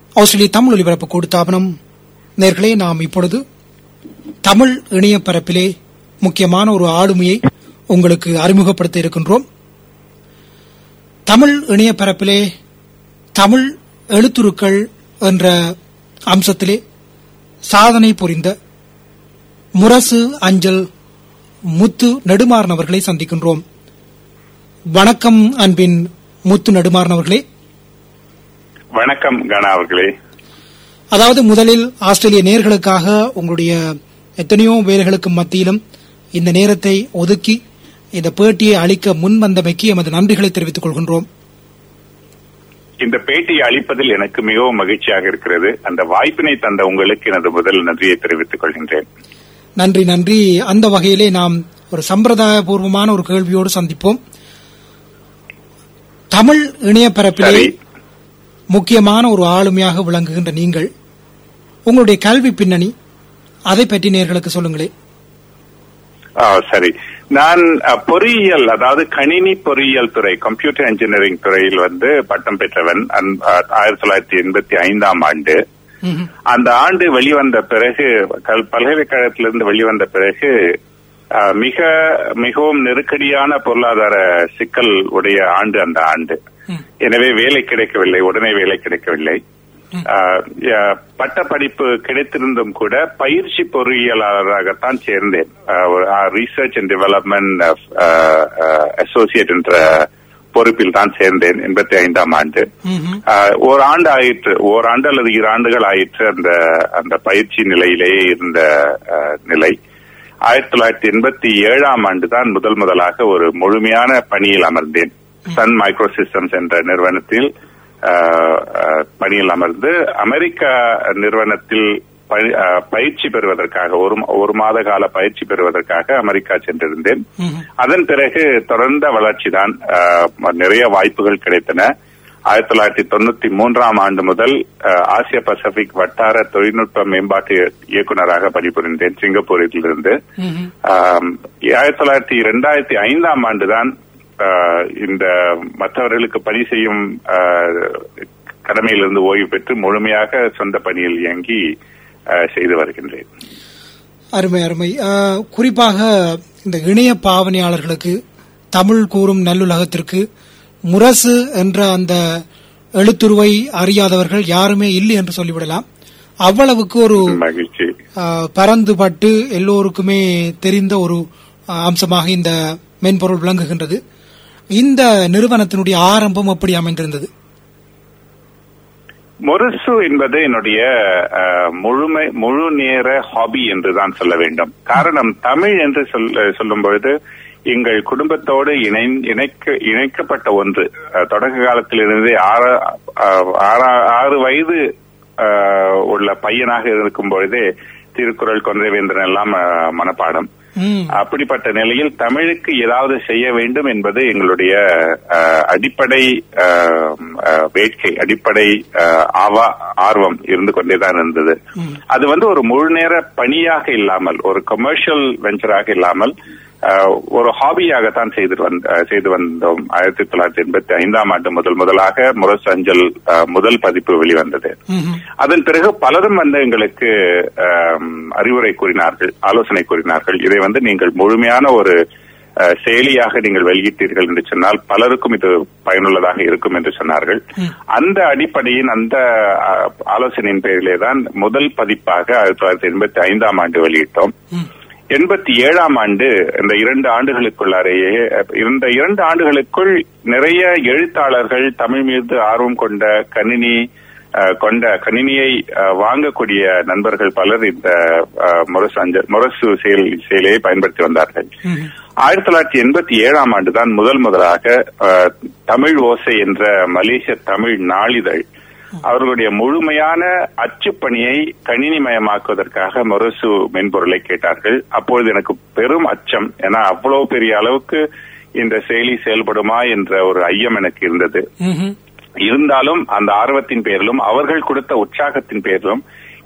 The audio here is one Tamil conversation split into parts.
ஆஸ்திரேலிய தமிழ் ஒலிபரப்பு கூடுத்தாபனம் நேர்களே நாம் இப்பொழுது தமிழ் இணைய பரப்பிலே முக்கியமான ஒரு ஆளுமையை உங்களுக்கு அறிமுகப்படுத்த இருக்கின்றோம் தமிழ் இணைய பரப்பிலே தமிழ் எழுத்துருக்கள் என்ற அம்சத்திலே சாதனை புரிந்த முரசு அஞ்சல் முத்து நெடுமாறன் அவர்களை சந்திக்கின்றோம் வணக்கம் அன்பின் முத்து நெடுமாறன் அவர்களே வணக்கம் கனா அவர்களே அதாவது முதலில் ஆஸ்திரேலிய நேர்களுக்காக உங்களுடைய எத்தனையோ வேலைகளுக்கு மத்தியிலும் இந்த நேரத்தை ஒதுக்கி இந்த பேட்டியை அளிக்க முன்வந்தமைக்கு எமது நன்றிகளை தெரிவித்துக் கொள்கின்றோம் இந்த பேட்டியை அளிப்பதில் எனக்கு மிகவும் மகிழ்ச்சியாக இருக்கிறது அந்த வாய்ப்பினை தந்த உங்களுக்கு எனது முதல் நன்றியை தெரிவித்துக் கொள்கின்றேன் நன்றி நன்றி அந்த வகையிலே நாம் ஒரு சம்பிரதாயபூர்வமான ஒரு கேள்வியோடு சந்திப்போம் தமிழ் இணைய பரப்பிலே சரி. முக்கியமான ஒரு ஆளுமையாக விளங்குகின்ற நீங்கள் உங்களுடைய கல்வி பின்னணி அதை பற்றி நேர்களுக்கு சொல்லுங்களேன் ஆ, சரி நான் அ, பொறியியல் அதாவது கணினி பொறியியல் துறை கம்ப்யூட்டர் இன்ஜினியரிங் துறையில் வந்து பட்டம் பெற்றவன் அந்- அ, ஆயிரத்தி தொள்ளாயிரத்தி எண்பத்தி ஐந்தாம் ஆண்டு ம்ஹும். அந்த ஆண்டு வெளிவந்த பிறகு கல்- பல்கலைக்கழகத்திலிருந்து வெளிவந்த பிறகு அ, மிக மிகவும் நெருக்கடியான பொருளாதார சிக்கல் உடைய ஆண்டு அந்த ஆண்டு ம். எனவே வேலை கிடைக்கவில்லை உடனே வேலை கிடைக்கவில்லை அஹ், அஹ், பட்ட படிப்பு கிடைத்திருந்தும் கூட பயிற்சி பொறியியலாளராகத்தான் சேர்ந்தேன் ரிசர்ச் அண்ட் டெவலப்மெண்ட் அசோசியேட் என்ற பொறுப்பில் தான் சேர்ந்தேன் எண்பத்தி ஐந்தாம் ஆண்டு ம்ஹும். ஆஹ், ஓர் ஆண்டு ஆயிற்று ஓராண்டு அல்லது இரு ஆண்டுகள் ஆயிற்று அந்த அந்த பயிற்சி நிலையிலேயே இருந்த ஆஹ், நிலை ஆயிரத்தி தொள்ளாயிரத்தி எண்பத்தி ஏழாம் ஆண்டு தான் முதல் முதலாக ஒரு முழுமையான பணியில் அமர்ந்தேன் சன் மைக்ரோ சிஸ்டம்ஸ் என்ற நிறுவனத்தில் ஆஹ், ஆஹ், பணியில் அமர்ந்து அமெரிக்கா நிறுவனத்தில் பணி- ஆஹ், பயிற்சி பெறுவதற்காக ஒரு ம- ஒரு மாத கால பயிற்சி பெறுவதற்காக அமெரிக்கா சென்றிருந்தேன் ம்ஹும். அதன் பிறகு தொடர்ந்த வளர்ச்சி தான் நிறைய வாய்ப்புகள் கிடைத்தன ஆயிரத்தி தொள்ளாயிரத்தி தொண்ணூத்தி மூன்றாம் ஆண்டு முதல் அஹ், ஆசிய பசிபிக் வட்டார தொழில்நுட்ப மேம்பாட்டு இயக்குநராக பணிபுரிந்தேன் சிங்கப்பூரிலிருந்து ம்ஹும். ஆம், ஆயிரத்தி தொள்ளாயிரத்தி இரண்டாயிரத்தி ஐந்தாம் ஆண்டுதான் ஆஹ், இந்த மற்றவர்களுக்கு பணி செய்யும் ஆஹ், கடமையிலிருந்து ஓய்வு பெற்று முழுமையாக சொந்த பணியில் இயங்கி ஆஹ், செய்து வருகின்றேன் அருமை அருமை அஹ், குறிப்பாக இந்த இணைய பாவனையாளர்களுக்கு தமிழ் கூறும் நல்லுலகத்திற்கு முரசு என்ற அந்த எழுத்துருவை அறியாதவர்கள் யாருமே இல்லை என்று சொல்லிவிடலாம் அவ்வளவுக்கு ஒரு மகிழ்ச்சி அஹ், பரந்துபட்டு எல்லோருக்குமே தெரிந்த ஒரு அஹ், அம்சமாக இந்த மென்பொருள் விளங்குகின்றது இந்த நிறுவனத்தினுடைய ஆரம்பம் எப்படி அமைந்திருந்தது முரசு என்பது என்னுடைய அஹ், முழுமை முழு நேர ஹாபி என்று தான் சொல்ல வேண்டும் காரணம் தமிழ் என்று சொல்- சொல்லும் பொழுது எங்கள் குடும்பத்தோடு இணை இணைக்க இணைக்கப்பட்ட ஒன்று அஹ், தொடக்க காலத்திலிருந்தே ஆறு அஹ், ஆறா- ஆறு வயது அஹ், உள்ள பையனாக இருக்கும் பொழுதே திருக்குறள் கொன்றைவேந்திரன் எல்லாம் அஹ், மனப்பாடம் ம், அப்படிப்பட்ட நிலையில் தமிழுக்கு ஏதாவது செய்ய வேண்டும் என்பது எங்களுடைய அஹ், அடிப்படை அஹ், அஹ், வேட்கை அடிப்படை அஹ், ஆவா ஆர்வம் இருந்து கொண்டேதான் இருந்தது அது வந்து ஒரு முழு நேர பணியாக இல்லாமல் ஒரு கமர்ஷியல் வெஞ்சராக இல்லாமல் அஹ், ஒரு ஹாபியாகத்தான் செய்து வந்த அஹ், செய்து வந்தோம் ஆயிரத்தி தொள்ளாயிரத்தி எண்பத்தி ஐந்தாம் ஆண்டு முதல் முதலாக முரசு அஞ்சல் அஹ், முதல் பதிப்பு வெளிவந்தது ம்ஹும். அதன் பிறகு பலரும் வந்து எங்களுக்கு ஆம், அறிவுரை கூறினார்கள் ஆலோசனை கூறினார்கள் இதை வந்து நீங்கள் முழுமையான ஒரு அஹ், செயலியாக நீங்கள் வெளியிட்டீர்கள் என்று சொன்னால் பலருக்கும் இது பயனுள்ளதாக இருக்கும் என்று சொன்னார்கள் அந்த அடிப்படையின் அந்த அஹ், ஆலோசனையின் பேரிலே தான் முதல் பதிப்பாக ஆயிரத்தி தொள்ளாயிரத்தி எண்பத்தி ஐந்தாம் ஆண்டு வெளியிட்டோம் எண்பத்தி ஏழாம் ஆண்டு இந்த இரண்டு ஆண்டுகளுக்குள்ளாரையே இந்த இரண்டு ஆண்டுகளுக்குள் நிறைய எழுத்தாளர்கள் தமிழ் மீது ஆர்வம் கொண்ட கணினி அஹ், கொண்ட கணினியை அஹ், வாங்கக்கூடிய நண்பர்கள் பலர் இந்த அஹ், முரசு அஞ்ச முரசு செயல் செயலியை பயன்படுத்தி வந்தார்கள் ஆயிரத்தி தொள்ளாயிரத்தி எண்பத்தி ஏழாம் ஆண்டு தான் முதல் முதலாக அஹ், தமிழ் ஓசை என்ற மலேசிய தமிழ் நாளிதழ் அவர்களுடைய முழுமையான அச்சுப்பணியை கணினிமயமாக்குவதற்காக முரசு மென்பொருளை கேட்டார்கள் அப்பொழுது எனக்கு பெரும் அச்சம் ஏன்னா அவ்வளவு பெரிய அளவுக்கு இந்த செயலி செயல்படுமா என்ற ஒரு ஐயம் எனக்கு இருந்தது ம்ஹும். இருந்தாலும் அந்த ஆர்வத்தின் பேரிலும் அவர்கள் கொடுத்த உற்சாகத்தின் பேரிலும்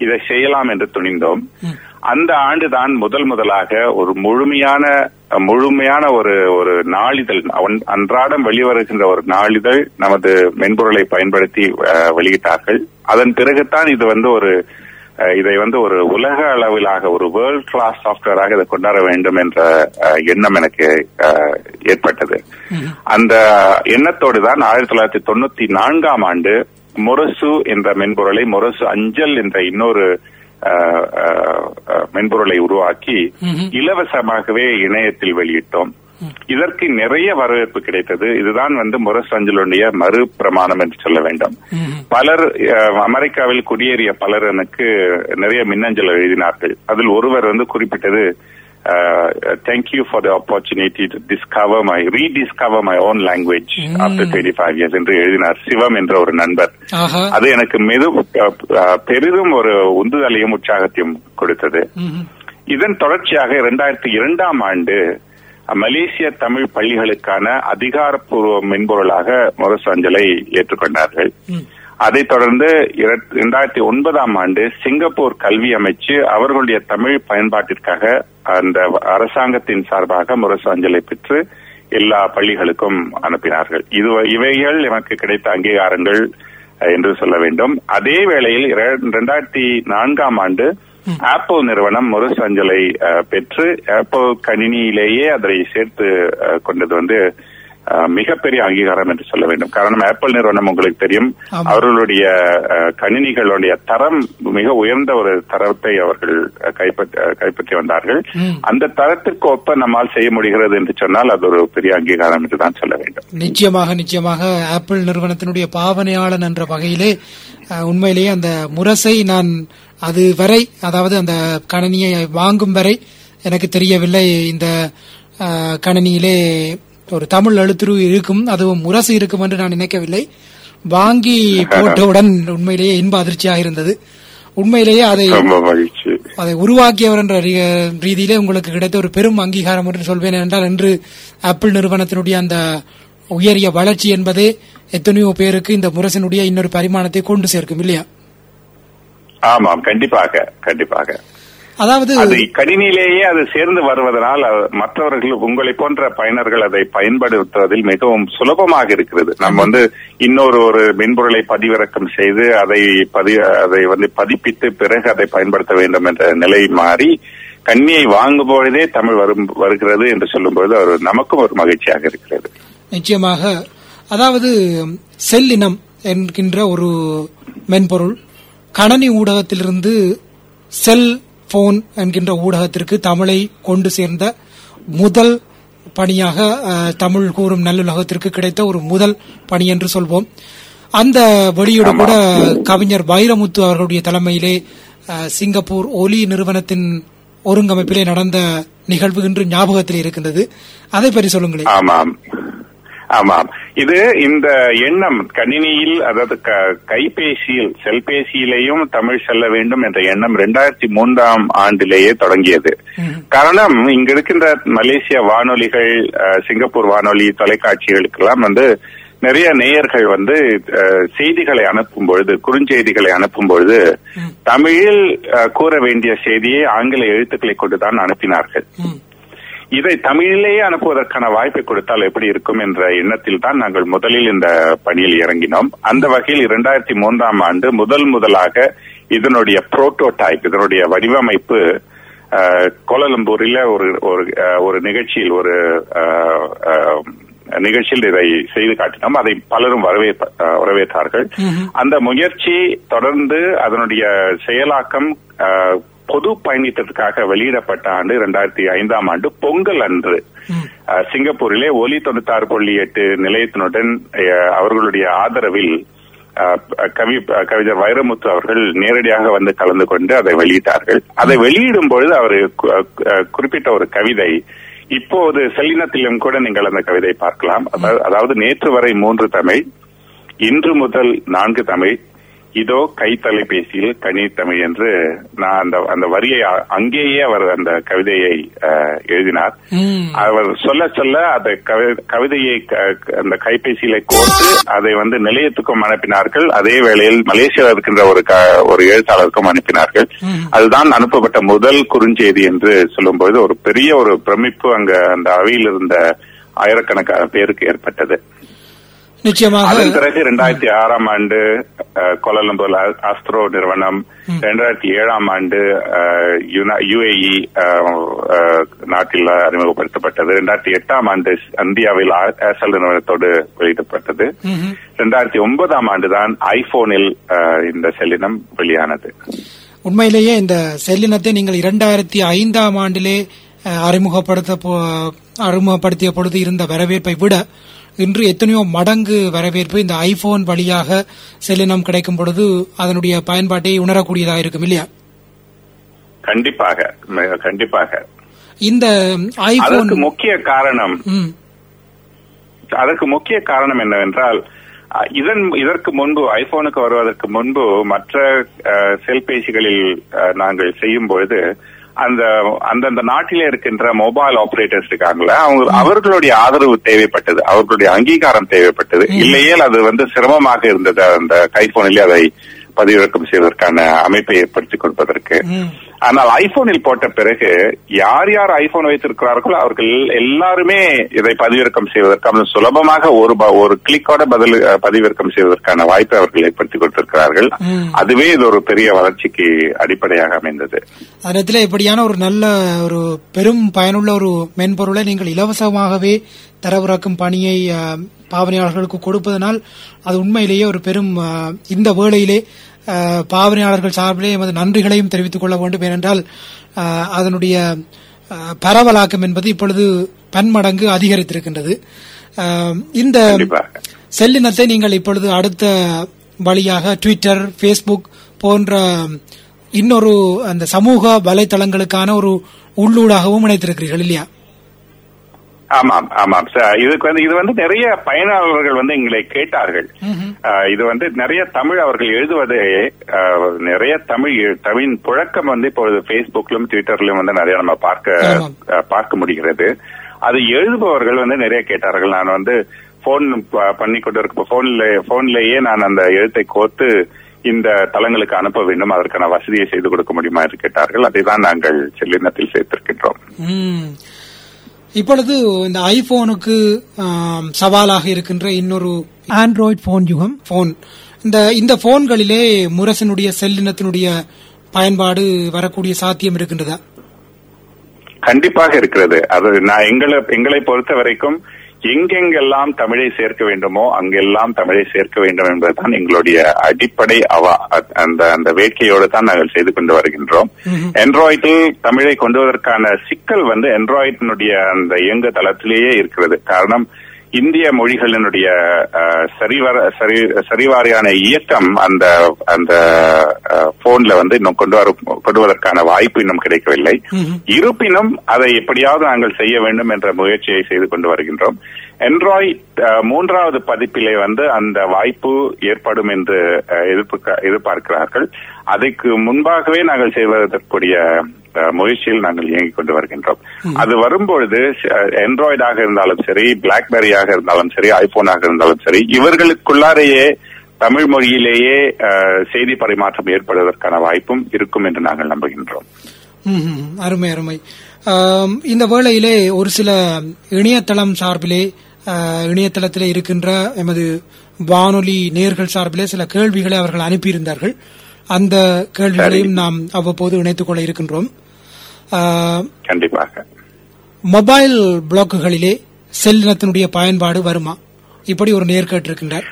இதை செய்யலாம் என்று துணிந்தோம் அந்த ஆண்டுதான் முதல் முதலாக ஒரு முழுமையான முழுமையான ஒரு ஒரு நாளிதழ் அன்- அன்றாடம் வெளிவருகின்ற ஒரு நாளிதழ் நமது மென்பொருளை பயன்படுத்தி அஹ், வெளியிட்டார்கள் அதன் பிறகுதான் இது வந்து ஒரு அஹ், இதை வந்து ஒரு உலக அளவிலாக ஒரு வேர்ல்ட் கிளாஸ் சாஃப்ட்வேராக இதை கொண்டாட வேண்டும் என்ற அஹ், எண்ணம் எனக்கு அஹ், ஏற்பட்டது அந்த எண்ணத்தோடு தான் ஆயிரத்தி தொள்ளாயிரத்தி தொண்ணூத்தி நான்காம் ஆண்டு முரசு என்ற மென்பொருளை முரசு அஞ்சல் என்ற இன்னொரு அஹ், அஹ், அஹ், மென்பொருளை உருவாக்கி இலவசமாகவே இணையத்தில் வெளியிட்டோம் இதற்கு நிறைய வரவேற்பு கிடைத்தது இதுதான் வந்து முரசு அஞ்சலுடைய மறு பிரமாணம் என்று சொல்ல வேண்டும் பலர் அஹ், அமெரிக்காவில் குடியேறிய பலர் எனக்கு நிறைய மின்னஞ்சல் எழுதினார்கள் அதில் ஒருவர் வந்து குறிப்பிட்டது thank you for the opportunity to discover my rediscover my own language after twenty five years என்று எழுதினார் சிவம் என்ற ஒரு நண்பர் ஆஹா அது எனக்கு மெது அஹ், அஹ், பெரிதும் ஒரு உந்துதலையும் உற்சாகத்தையும் கொடுத்தது ம்ஹும். இதன் தொடர்ச்சியாக இரண்டாயிரத்தி இரண்டாம் ஆண்டு மலேசிய தமிழ் பள்ளிகளுக்கான அதிகாரப்பூர்வ மென்பொருளாக முரசு அஞ்சலை ஏற்றுக்கொண்டார்கள் ம். அதைத் தொடர்ந்து இரண்டாயிரத்தி ஒன்பதாம் ஆண்டு சிங்கப்பூர் கல்வி அமைச்சு அவர்களுடைய தமிழ் பயன்பாட்டிற்காக அந்த அரசாங்கத்தின் சார்பாக முரசு அஞ்சலை பெற்று எல்லா பள்ளிகளுக்கும் அனுப்பினார்கள் இது இவைகள் எனக்கு கிடைத்த அங்கீகாரங்கள் அஹ், என்று சொல்ல வேண்டும் அதே வேளையில் இரண்டாயிரத்தி நான்காம் ஆண்டு ஆப்பிள் நிறுவனம் முரசு அஞ்சலை அஹ், பெற்று ஆப்பிள் கணினியிலேயே அதை சேர்த்து அஹ், கொண்டது வந்து அஹ், மிகப்பெரிய அங்கீகாரம் என்று சொல்ல வேண்டும் காரணம் ஆப்பிள் நிறுவனம் உங்களுக்கு தெரியும் ஆமா. அவர்களுடைய அஹ், கணினிகளுடைய தரம் மிக உயர்ந்த ஒரு தரத்தை அவர்கள் அஹ், கைப்பற்ற அஹ், கைப்பற்றி வந்தார்கள் ம். அந்த தரத்திற்கு ஒப்ப நம்மால் செய்ய முடிகிறது என்று சொன்னால் அது ஒரு பெரிய அங்கீகாரம் என்று தான் சொல்ல வேண்டும் நிச்சயமாக நிச்சயமாக ஆப்பிள் நிறுவனத்தினுடைய பாவனையாளன் என்ற வகையிலே அஹ், உண்மையிலேயே அந்த முரசை நான் அது வரை அதாவது அந்த கணினியை வாங்கும் வரை எனக்கு தெரியவில்லை இந்த அஹ், கணினியிலே ஒரு தமிழ் எழுத்துரு இருக்கும் அதுவும் முரசு இருக்கும் என்று நான் நினைக்கவில்லை வாங்கி போட்டவுடன் உண்மையிலேயே இன்ப அதிர்ச்சியாக இருந்தது உண்மையிலேயே அதை ரொம்ப மகிழ்ச்சி அதை உருவாக்கியவர் என்ற ரீ- ரீதியிலே உங்களுக்கு கிடைத்த ஒரு பெரும் அங்கீகாரம் என்று சொல்வேன் என்றால் இன்று ஆப்பிள் நிறுவனத்தினுடைய அந்த உயரிய வளர்ச்சி என்பதே எத்தனையோ பேருக்கு இந்த முரசனுடைய இன்னொரு பரிமாணத்தை கொண்டு சேர்க்கும் இல்லையா ஆமாம் கண்டிப்பாக கண்டிப்பாக அதாவது அது கணினியிலேயே அது சேர்ந்து வருவதனால் அது மற்றவர்கள் உங்களை போன்ற பயனர்கள் அதை பயன்படுத்துவதில் மிகவும் சுலபமாக இருக்கிறது நம்ம வந்து இன்னொரு ஒரு மென்பொருளை பதிவிறக்கம் செய்து அதை பதி அதை வந்து பதிப்பித்து பிறகு அதை பயன்படுத்த வேண்டும் என்ற நிலை மாறி கண்ணியை வாங்கும் பொழுதே தமிழ் வரும் வருகிறது என்று சொல்லும்போது ஒரு நமக்கும் ஒரு மகிழ்ச்சியாக இருக்கிறது நிச்சயமாக அதாவது செல்லினம் என்கின்ற ஒரு மென்பொருள் கணனி ஊடகத்திலிருந்து செல் போன் என்கின்ற ஊடகத்திற்கு தமிழை கொண்டு சேர்ந்த முதல் பணியாக அஹ், தமிழ் கூறும் நல்லுலகத்திற்கு கிடைத்த ஒரு முதல் பணி என்று சொல்வோம் அந்த வெளியீடு கூட கவிஞர் வைரமுத்து அவர்களுடைய தலைமையிலே அஹ், சிங்கப்பூர் ஒலி நிறுவனத்தின் ஒருங்கமைப்பிலே நடந்த நிகழ்வு இன்று ஞாபகத்தில் இருக்கின்றது அதை பற்றி சொல்லுங்களேன் ஆமாம் ஆமாம் இது இந்த எண்ணம் கணினியில் அதாவது க- கைபேசியில் செல்பேசியிலேயும் தமிழ் செல்ல வேண்டும் என்ற எண்ணம் இரண்டாயிரத்தி மூன்றாம் ஆண்டிலேயே தொடங்கியது காரணம் இங்க இருக்கின்ற மலேசிய வானொலிகள் அஹ், சிங்கப்பூர் வானொலி தொலைக்காட்சிகளுக்கெல்லாம் வந்து நிறைய நேயர்கள் வந்து அஹ், செய்திகளை அனுப்பும் பொழுது குறுஞ்செய்திகளை அனுப்பும் பொழுது தமிழில் அஹ், கூற வேண்டிய செய்தியை ஆங்கில எழுத்துக்களை கொண்டுதான் அனுப்பினார்கள் ம். இதை தமிழிலேயே அனுப்புவதற்கான வாய்ப்பை கொடுத்தால் எப்படி இருக்கும் என்ற எண்ணத்தில் தான் நாங்கள் முதலில் இந்த பணியில் இறங்கினோம் அந்த வகையில் இரண்டாயிரத்தி மூன்றாம் ஆண்டு முதல் முதலாக இதனுடைய புரோட்டோடைப் இதனுடைய வடிவமைப்பு அஹ், கோலாலம்பூரில் ஒரு ஒரு அஹ், ஒரு நிகழ்ச்சியில் ஒரு அஹ், அஹ், நிகழ்ச்சியில் இதை செய்து காட்டினோம் அதை பலரும் வரவேற்ப அஹ், வரவேற்றார்கள் அந்த முயற்சி தொடர்ந்து அதனுடைய செயலாக்கம் அஹ், பொது பயணித்ததுக்காக வெளியிடப்பட்ட ஆண்டு இரண்டாயிரத்தி ஐந்தாம் ஆண்டு பொங்கல் அன்று அஹ், சிங்கப்பூரிலே ஒலி தொண்ணூத்தாறு புள்ளி எட்டு நிலையத்தினுடன் அஹ், அவர்களுடைய ஆதரவில் அஹ், கவி கவிஞர் வைரமுத்து அவர்கள் நேரடியாக வந்து கலந்து கொண்டு அதை வெளியிட்டார்கள் அதை வெளியிடும் பொழுது அவர் கு- அஹ், குறிப்பிட்ட ஒரு கவிதை இப்போது செல்லினத்திலும் கூட நீங்கள் அந்த கவிதை பார்க்கலாம் அதாவது- அதாவது நேற்று வரை மூன்று தமிழ் இன்று முதல் நான்கு தமிழ் இதோ கை தொலைபேசியில் கனி தமிழ் என்று நான் அந்த அந்த வரியை அ- அங்கேயே அவர் அந்த கவிதையை அஹ், எழுதினார் ம். அவர் சொல்ல சொல்ல அந்த கவி- கவிதையை க- க- அந்த கைபேசியில கோர்த்து அதை வந்து நிலையத்துக்கும் அனுப்பினார்கள் அதே வேளையில் மலேசியாவில் இருக்கின்ற ஒரு க- ஒரு எழுத்தாளருக்கும் அனுப்பினார்கள் ம். அதுதான் அனுப்பப்பட்ட முதல் குறுஞ்செய்தி என்று சொல்லும்போது ஒரு பெரிய ஒரு பிரமிப்பு அங்க அந்த அவையில் இருந்த ஆயிரக்கணக்கான பேருக்கு ஏற்பட்டது நிச்சயமாக அதன் பிறகு இரண்டாயிரத்தி ஆறாம் ஆண்டு அஹ், கோலாலம்பூர் ஆ- ஆஸ்ட்ரோ நிறுவனம் இரண்டாயிரத்தி ஏழாம் ஆண்டு யுஏஇ நாட்டில் அறிமுகப்படுத்தப்பட்டது இரண்டாயிரத்தி எட்டாம் ஆண்டு இந்தியாவில் ஆ- ஏர்செல் நிறுவனத்தோடு வெளியிடப்பட்டது ம்ஹும். இரண்டாயிரத்தி ஒன்பதாம் ஆண்டு தான் ஐபோனில் அஹ், இந்த செல்லினம் வெளியானது உண்மையிலேயே இந்த செல்லினத்தை நீங்கள் இரண்டாயிரத்தி ஐந்தாம் ஆண்டிலே அஹ், அறிமுகப்படுத்த போ- அறிமுகப்படுத்திய பொழுது இருந்த வரவேற்பை விட இன்று எத்தனையோ மடங்கு வரவேற்பு இந்த ஐபோன் வழியாக செல்லினம் கிடைக்கும் பொழுது அதனுடைய பயன்பாட்டை உணரக்கூடியதாக இருக்கும் இல்லையா கண்டிப்பாக மிக கண்டிப்பாக இந்த ஐபோன் அதற்கு முக்கிய காரணம் ம், அதற்கு முக்கிய காரணம் என்னவென்றால் அஹ், இதன் இதற்கு முன்பு ஐபோனுக்கு வருவதற்கு முன்பு மற்ற அஹ், செல்பேசிகளில் அஹ், நாங்கள் செய்யும் பொழுது அந்த அந்தந்த நாட்டிலே இருக்கின்ற மொபைல் ஆபரேட்டர்ஸ் இருக்காங்களே அவங்க அவர்களுடைய ஆதரவு தேவைப்பட்டது அவர்களுடைய அங்கீகாரம் தேவைப்பட்டது இல்லையேல் அது வந்து சிரமமாக இருந்தது அந்த கைபோனிலே அதை பதிவிறக்கம் செய்வதற்கான அமைப்பை ஏற்படுத்திக் கொடுப்பதற்கு ம். ஆனால் ஐபோனில் போட்ட பிறகு யார் யார் ஐபோன் வைத்திருக்கிறார்களோ அவர்கள் எல்லாருமே இதை பதிவிறக்கம் செய்வதற்கு சுலபமாக ஒரு ப- ஒரு கிளிக்கோட பதில் அஹ், பதிவிறக்கம் செய்வதற்கான வாய்ப்பை அவர்கள் ஏற்படுத்தி கொடுத்திருக்கிறார்கள் ம். அதுவே இது ஒரு பெரிய வளர்ச்சிக்கு அடிப்படையாக அமைந்தது அதனத்தில் இப்படியான ஒரு நல்ல ஒரு பெரும் பயனுள்ள ஒரு மென்பொருளை நீங்கள் இலவசமாகவே தரவிறக்கும் பணியை அஹ், பாவனையாளர்களுக்கு கொடுப்பதனால் அது உண்மையிலேயே ஒரு பெரும் அஹ், இந்த வேளையிலே அஹ், பாவனையாளர்கள் சார்பிலே எமது நன்றிகளையும் தெரிவித்துக் கொள்ள வேண்டும் ஏனென்றால் அஹ், அதனுடைய அஹ், பரவலாக்கம் என்பது இப்பொழுது பன்மடங்கு அதிகரித்திருக்கின்றது அஹ், இந்த கண்டிப்பாக செல்லினத்தை நீங்கள் இப்பொழுது அடுத்த வழியாக ட்விட்டர் ஃபேஸ்புக் போன்ற இன்னொரு அந்த சமூக வலைத்தளங்களுக்கான ஒரு உள்ளூடாகவும் இணைத்திருக்கிறீர்கள் இல்லையா ஆமாம் ஆமாம் சார் இதுக்கு வந்து இது வந்து நிறைய பயனாளர்கள் வந்து எங்களை கேட்டார்கள் அஹ், இது வந்து நிறைய தமிழ் அவர்கள் எழுதுவது அஹ், நிறைய தமிழ் எழு- தமிழின் புழக்கம் வந்து இப்பொழுது பேஸ்புக்லயும் ட்விட்டர்லயும் வந்து நிறைய நம்ம பார்க்க ஆமாம். அஹ், பார்க்க முடிகிறது அது எழுதுபவர்கள் வந்து நிறைய கேட்டார்கள் நான் வந்து போன் பண்ணி கொண்டு இருக்க போன்ல போன்லயே நான் அந்த எழுத்தை கோர்த்து இந்த தளங்களுக்கு அனுப்ப வேண்டும் அதற்கான வசதியை செய்து கொடுக்க முடியுமா என்று கேட்டார்கள் அதை தான் நாங்கள் செல்லினத்தில் சேர்த்திருக்கின்றோம் ம். இப்பொழுது இந்த ஐபோனுக்கு ஆம், சவாலாக இருக்கின்ற இன்னொரு ஆண்ட்ராய்டு போன் யுகம் போன் இந்த இந்த போன்களிலே முரசனுடைய செல்லினத்தினுடைய பயன்பாடு வரக்கூடிய சாத்தியம் இருக்கின்றதா கண்டிப்பாக இருக்கிறது அது நான் எங்களை எங்களை பொறுத்த வரைக்கும் எங்கெங்கெல்லாம் தமிழை சேர்க்க வேண்டுமோ அங்கெல்லாம் தமிழை சேர்க்க வேண்டும் என்பதுதான் எங்களுடைய அடிப்படை அவா அ- அந்த அந்த வேட்கையோடு தான் நாங்கள் செய்து கொண்டு வருகின்றோம் ஆண்ட்ராய்டில் தமிழை கொண்டு வருவதற்கான சிக்கல் வந்து ஆண்ட்ராய்டினுடைய அந்த இயங்கு தளத்திலேயே இருக்கிறது காரணம் இந்திய மொழிகளினுடைய அஹ், சரிவர சரி சரிவாரியான இயக்கம் அந்த அந்த போன்ல வந்து இன்னும் கொண்டு வர கொண்டு வருவதற்கான வாய்ப்பு இன்னும் கிடைக்கவில்லை இருப்பினும் அதை எப்படியாவது நாங்கள் செய்ய வேண்டும் என்ற முயற்சியை செய்து கொண்டு வருகின்றோம் ஆண்ட்ராய்ட் மூன்றாவது பதிப்பிலே வந்து அந்த வாய்ப்பு ஏற்படும் என்று அஹ், எதிர்ப்பு எதிர்பார்க்கிறார்கள் அதற்கு முன்பாகவே நாங்கள் செய்வதற்குரிய அஹ், முயற்சியில் நாங்கள் இயங்கிக் கொண்டு வருகின்றோம் அது வரும்பொழுது ஆண்ட்ராய்டாக இருந்தாலும் சரி பிளாக்பெரியாக இருந்தாலும் சரி ஐபோனாக இருந்தாலும் சரி இவர்களுக்குள்ளாரையே தமிழ் மொழியிலேயே அஹ், செய்தி பரிமாற்றம் ஏற்படுவதற்கான வாய்ப்பும் இருக்கும் என்று நாங்கள் நம்புகின்றோம் ம்ஹும். அருமை அருமை ஆம், இந்த வேளையிலே ஒரு சில இணையதளம் சார்பிலே ஆஹ், இணையதளத்திலே இருக்கின்ற எமது வானொலி நேர்கள் சார்பிலே சில கேள்விகளை அவர்கள் அனுப்பியிருந்தார்கள் அந்த கேள்விகளையும் நாம் அவ்வப்போது இணைத்துக் கொள்ள இருக்கின்றோம் ஆஹ், கண்டிப்பாக மொபைல் பிளாக்குகளிலே செல்லினத்தினுடைய பயன்பாடு வருமா இப்படி ஒரு நேர் கேட்டிருக்கின்றார்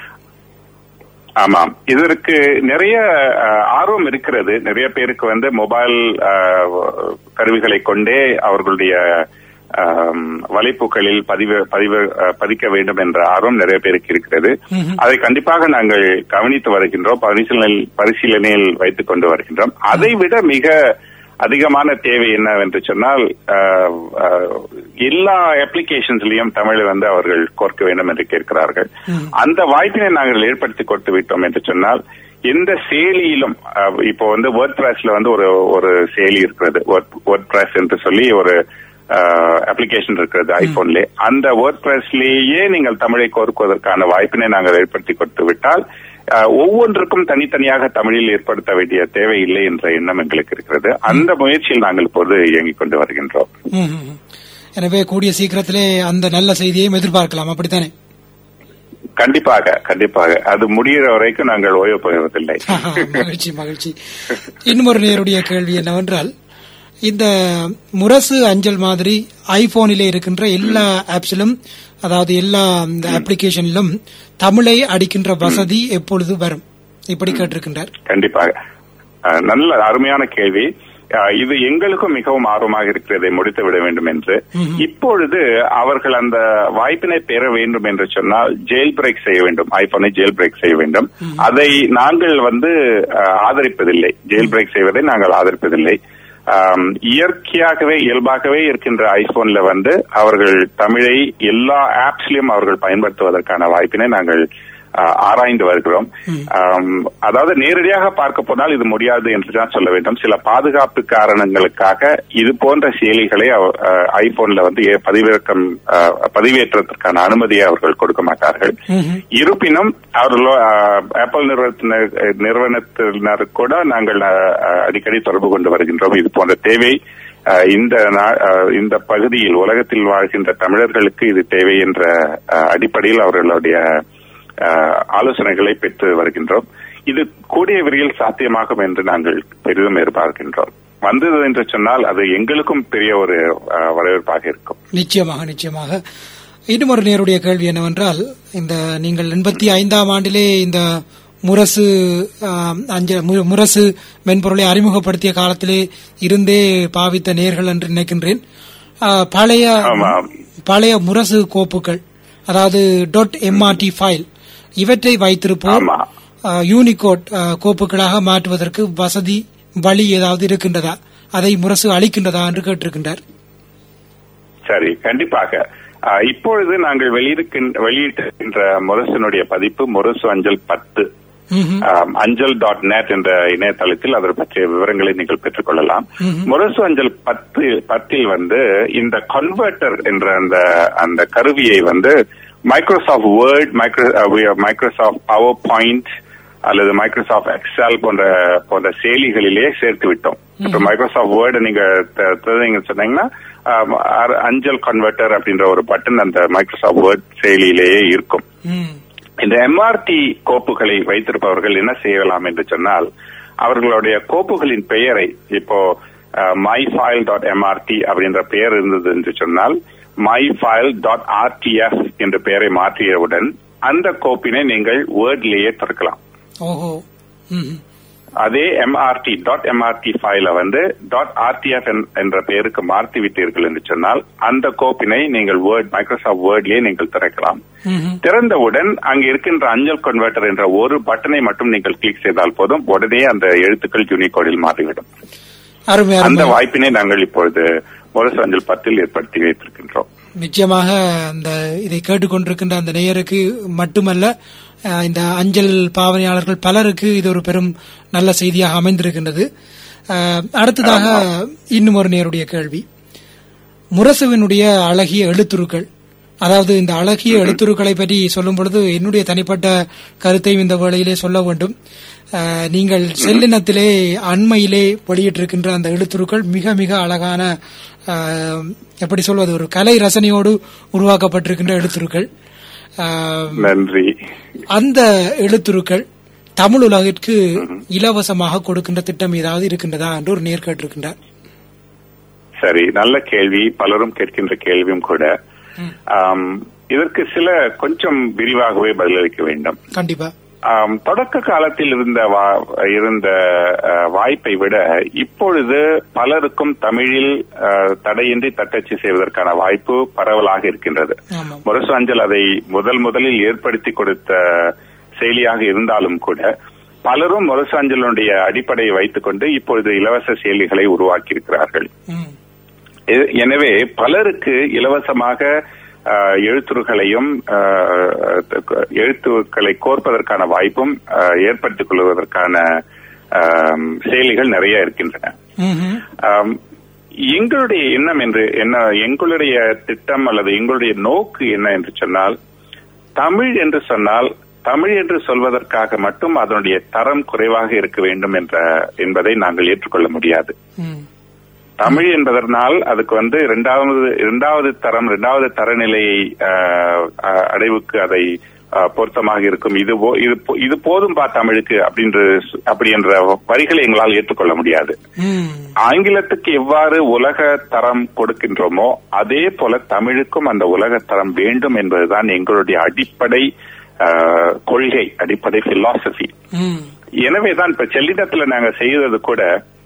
ஆமாம் இதற்கு நிறைய அஹ், ஆர்வம் இருக்கிறது நிறைய பேருக்கு வந்து மொபைல் அஹ், கருவிகளை கொண்டே அவர்களுடைய அஹ், வலைப்புகளில் பதிவு பதிவு அஹ், பதிக்க வேண்டும் என்ற ஆர்வம் நிறைய பேருக்கு இருக்கிறது அதை கண்டிப்பாக நாங்கள் கவனித்து வருகின்றோம் பரிசீலனையில் பரிசீலனையில் வைத்துக் கொண்டு வருகின்றோம் அதை விட மிக அதிகமான தேவை என்னவென்று சொன்னால் அஹ், அஹ், எல்லா அப்ளிகேஷன்ஸ்லயும் தமிழை வந்து அவர்கள் கோர்க்க வேண்டும் என்று கேட்கிறார்கள் அந்த வாய்ப்பினை நாங்கள் ஏற்படுத்தி கொடுத்து விட்டோம் என்று சொன்னால் எந்த செயலியிலும் அஹ், இப்போ வந்து வேர்ட் பிரஸ்ல வந்து ஒரு ஒரு செயலி இருக்கிறது வேர்ட் பிரஸ் என்று சொல்லி ஒரு அப்ளிகேஷன் இருக்கிறது ஐபோன்ல அந்த வேர்ட் பிரஸ்லேயே நீங்கள் தமிழை கோர்க்குவதற்கான வாய்ப்பினை நாங்கள் ஏற்படுத்தி கொடுத்து விட்டால் அஹ், ஒவ்வொன்றுக்கும் தனித்தனியாக தமிழில் ஏற்படுத்த வேண்டிய தேவை இல்லை என்ற எண்ணம் எங்களுக்கு இருக்கிறது அந்த முயற்சியில் நாங்கள் இப்போது இயங்கிக் கொண்டு வருகின்றோம் ம், ம், ம். எனவே கூடிய சீக்கிரத்திலே அந்த நல்ல செய்தியையும் எதிர்பார்க்கலாம் அப்படித்தானே கண்டிப்பாக கண்டிப்பாக அது முடிகிற வரைக்கும் நாங்கள் ஓய்வு பெறுவதில்லை மகிழ்ச்சி மகிழ்ச்சி இன்னும் ஒரு நேருடைய கேள்வி என்னவென்றால் இந்த முரசு அஞ்சல் மாதிரி ஐபோனிலே இருக்கின்ற எல்லா ஆப்ஸிலும் அதாவது எல்லா இந்த அப்ளிகேஷனிலும் தமிழை அடிக்கின்ற வசதி எப்பொழுது வரும் இப்படி கேட்டிருக்கின்றார் கண்டிப்பாக அஹ், நல்ல அருமையான கேள்வி அஹ், இது எங்களுக்கும் மிகவும் ஆர்வமாக இருக்கிறதை முடித்து விட வேண்டும் என்று இப்பொழுது அவர்கள் அந்த வாய்ப்பினை பெற வேண்டும் என்று சொன்னால் ஜெயில் பிரேக் செய்ய வேண்டும் ஐபோனை ஜெயில் பிரேக் செய்ய வேண்டும் அதை நாங்கள் வந்து அஹ், ஆதரிப்பதில்லை ஜெயில் பிரேக் செய்வதை நாங்கள் ஆதரிப்பதில்லை ஆம், இயற்கையாகவே இயல்பாகவே இருக்கின்ற ஐபோன்ல வந்து அவர்கள் தமிழை எல்லா ஆப்ஸ்லயும் அவர்கள் பயன்படுத்துவதற்கான வாய்ப்பினை நாங்கள் ஆ, ஆராய்ந்து வருகிறோம் ஆம், அதாவது நேரடியாக பார்க்க போனால் இது முடியாது என்று தான் சொல்ல வேண்டும் சில பாதுகாப்பு காரணங்களுக்காக இது போன்ற செயலிகளை அவ- ஆ, ஐபோன்ல வந்து ஏ- பதிவிறக்கம் ஆ, பதிவேற்றத்திற்கான அனுமதியை அவர்கள் கொடுக்க மாட்டார்கள் இருப்பினும் அவர்களோ ஆப்பிள் நிறுவனத்தினர் நிறுவனத்தினர் கூட நாங்கள் ஆ, ஆ, அடிக்கடி தொடர்பு கொண்டு வருகின்றோம் இது போன்ற தேவை ஆ, இந்த நா- ஆ, இந்த பகுதியில் உலகத்தில் வாழ்கின்ற தமிழர்களுக்கு இது தேவை என்ற ஆ, அடிப்படையில் அவர்களுடைய ஆ, ஆலோசனைகளை பெற்று வருகின்றோம் இது கூடிய விரைவில் சாத்தியமாகும் என்று நாங்கள் பெரிதும் எதிர்பார்க்கின்றோம் வந்தது என்று சொன்னால் அது எங்களுக்கும் பெரிய ஒரு ஆ, வரவேற்பாக இருக்கும் நிச்சயமாக நிச்சயமாக இன்னும் ஒரு நேருடைய கேள்வி என்னவென்றால் இந்த நீங்கள் எண்பத்தி ஐந்தாம் ஆண்டிலே இந்த முரசு ஆம், அஞ்ச மு- முரசு மென்பொருளை அறிமுகப்படுத்திய காலத்திலே இருந்தே பாவித்த நேர்கள் என்று நினைக்கின்றேன் ஆ, பழைய ஆமாம். பழைய முரசு கோப்புகள் அதாவது டாட் எம்ஆர்டி ஃபைல் இவற்றை வைத்திருப்போம் ஆமா. யூனிகோட் ஆ, கோப்புகளாக மாற்றுவதற்கு வசதி வழி ஏதாவது இருக்கின்றதா அதை முரசு அளிக்கின்றதா என்று கேட்டிருக்கின்றார் சரி கண்டிப்பாக ஆஹ், இப்பொழுது நாங்கள் வெளியிருக்கின்ற வெளியிட்டிருக்கின்ற முரசனுடைய பதிப்பு முரசு அஞ்சல் பத்து ம்ஹும். ஆம், அஞ்சல் டாட் நெட் என்ற இணையதளத்தில் அதை பற்றிய விவரங்களை நீங்கள் பெற்றுக்கொள்ளலாம் முரசு அஞ்சல் பத்து பத்தில் வந்து இந்த கன்வெர்ட்டர் என்ற அந்த அந்த கருவியை வந்து Microsoft Word micro Microsoft power point அல்லது மைக்ரோசாஃப்ட் எக்ஸல் போன்ற போன்ற செயலிகளிலே சேர்த்து விட்டோம் இப்ப மைக்ரோசாஃப்ட் வேர்டு நீங்க த- தெரிஞ்சீங்க சொன்னீங்கன்னா ஆம், அர- அஞ்சல் கன்வெர்ட்டர் அப்படின்ற ஒரு பட்டன் அந்த மைக்ரோசாஃப்ட் வேர்ட் செயலியிலேயே இருக்கும் ம். இந்த எம்ஆர்டி கோப்புகளை வைத்திருப்பவர்கள் என்ன செய்யலாம் என்று சொன்னால் அவர்களுடைய கோப்புகளின் பெயரை இப்போ மை ஃபைல் டாட் எம்ஆர்டி அப்படின்ற பெயர் இருந்தது என்று சொன்னால் மை ஃபைல் டாட் ஆர்டிஎஃப் என்ற பெயரை மாற்றியவுடன் அந்த கோப்பினை நீங்கள் வேர்ட்லேயே திறக்கலாம் ஓஹோ ம்ஹும். அதே எம்ஆர்டி டாட் எம்ஆர்டி ஃபைல வந்து டாட் ஆர்டிஎஃப் என்ற பெயருக்கு மாற்றி விட்டீர்கள் என்று சொன்னால் அந்த கோப்பினை நீங்கள் வேர்ட் மைக்ரோசாஃப்ட் வேர்ட்லயே நீங்கள் திறக்கலாம் ம்ஹும். திறந்தவுடன் அங்க இருக்கின்ற அஞ்சல் கன்வெர்ட்டர் என்ற ஒரு பட்டனை மட்டும் நீங்கள் கிளிக் செய்தால் போதும் உடனே அந்த எழுத்துக்கள் யூனிகோடில் மாறிவிடும் அருமை அந்த அருமை வாய்ப்பினை நாங்கள் இப்பொழுது முரசு அஞ்சல் பத்தில் ஏற்படுத்தி வைத்திருக்கின்றோம் நிச்சயமாக அந்த இதை கேட்டுக்கொண்டிருக்கின்ற அந்த நேயருக்கு மட்டுமல்ல அஹ், இந்த அஞ்சல் பாவனையாளர்கள் பலருக்கு இது ஒரு பெரும் நல்ல செய்தியாக அமைந்திருக்கின்றது அஹ், அடுத்ததாக இன்னும் ஒரு நேருடைய கேள்வி முரசுவினுடைய அழகிய எழுத்துருக்கள் அதாவது இந்த அழகிய எழுத்துருக்களை பற்றி சொல்லும் பொழுது என்னுடைய தனிப்பட்ட கருத்தையும் இந்த வேளையிலே சொல்ல வேண்டும் அஹ், நீங்கள் செல்லினத்திலே அண்மையிலே வெளியிட்டிருக்கின்ற அந்த எழுத்துருக்கள் மிக மிக அழகான அஹ், எப்படி சொல்வது ஒரு கலை ரசனையோடு உருவாக்கப்பட்டிருக்கின்ற எழுத்துருக்கள் அஹ், நன்றி அந்த எழுத்துருக்கள் தமிழ் உலகிற்கு இலவசமாக கொடுக்கின்ற திட்டம் ஏதாவது இருக்கின்றதா என்று ஒரு நேர் கேட்டிருக்கின்றார் சரி நல்ல கேள்வி பலரும் கேட்கின்ற கேள்வியும் கூட ஆம், இதற்கு சில கொஞ்சம் விரிவாகவே பதிலளிக்க வேண்டும் கண்டிப்பா ஆம், தொடக்க காலத்தில் இருந்த வா- இருந்த அஹ், வாய்ப்பை விட இப்பொழுது பலருக்கும் தமிழில் அஹ், தடையின்றி தட்டச்சு செய்வதற்கான வாய்ப்பு பரவலாக இருக்கின்றது ஆமாம் முரசு அஞ்சல் அதை முதல் முதலில் ஏற்படுத்தி கொடுத்த செயலியாக இருந்தாலும் கூட பலரும் முரசு அஞ்சலுடைய அடிப்படையை வைத்துக்கொண்டு இப்பொழுது இலவச செயலிகளை உருவாக்கி இருக்கிறார்கள் ம். எ- எனவே பலருக்கு இலவசமாக அஹ், எழுத்துருகளையும் அஹ், எழுத்துக்களை கோர்ப்பதற்கான வாய்ப்பும் அஹ், ஏற்படுத்திக் கொள்வதற்கான அஹ், செயலிகள் நிறைய இருக்கின்றன ம்ஹும். ஆம், எங்களுடைய எண்ணம் என்று என்ன எங்களுடைய திட்டம் அல்லது எங்களுடைய நோக்கு என்ன என்று சொன்னால் தமிழ் என்று சொன்னால் தமிழ் என்று சொல்வதற்காக மட்டும் அதனுடைய தரம் குறைவாக இருக்க வேண்டும் என்ற என்பதை நாங்கள் ஏற்றுக்கொள்ள முடியாது ம். தமிழ் என்பதனால் அதுக்கு வந்து இரண்டாவது இரண்டாவது தரம் இரண்டாவது தரநிலையை ஆஹ், ஆஹ், அடைவுக்கு அதை ஆஹ், பொருத்தமாக இருக்கும் இது போ- இது போ- இது போதும் பா தமிழுக்கு அப்படின்ற அப்படி என்ற வரிகளை எங்களால் ஏற்றுக்கொள்ள முடியாது ம். ஆங்கிலத்துக்கு எவ்வாறு உலக தரம் கொடுக்கின்றோமோ அதே போல தமிழுக்கும் அந்த உலக தரம் வேண்டும் என்பதுதான் எங்களுடைய அடிப்படை ஆஹ், கொள்கை அடிப்படை பிலாசபி ம். எனவேதான் இப்ப செல்லிடத்துல நாங்க செய்தது கூட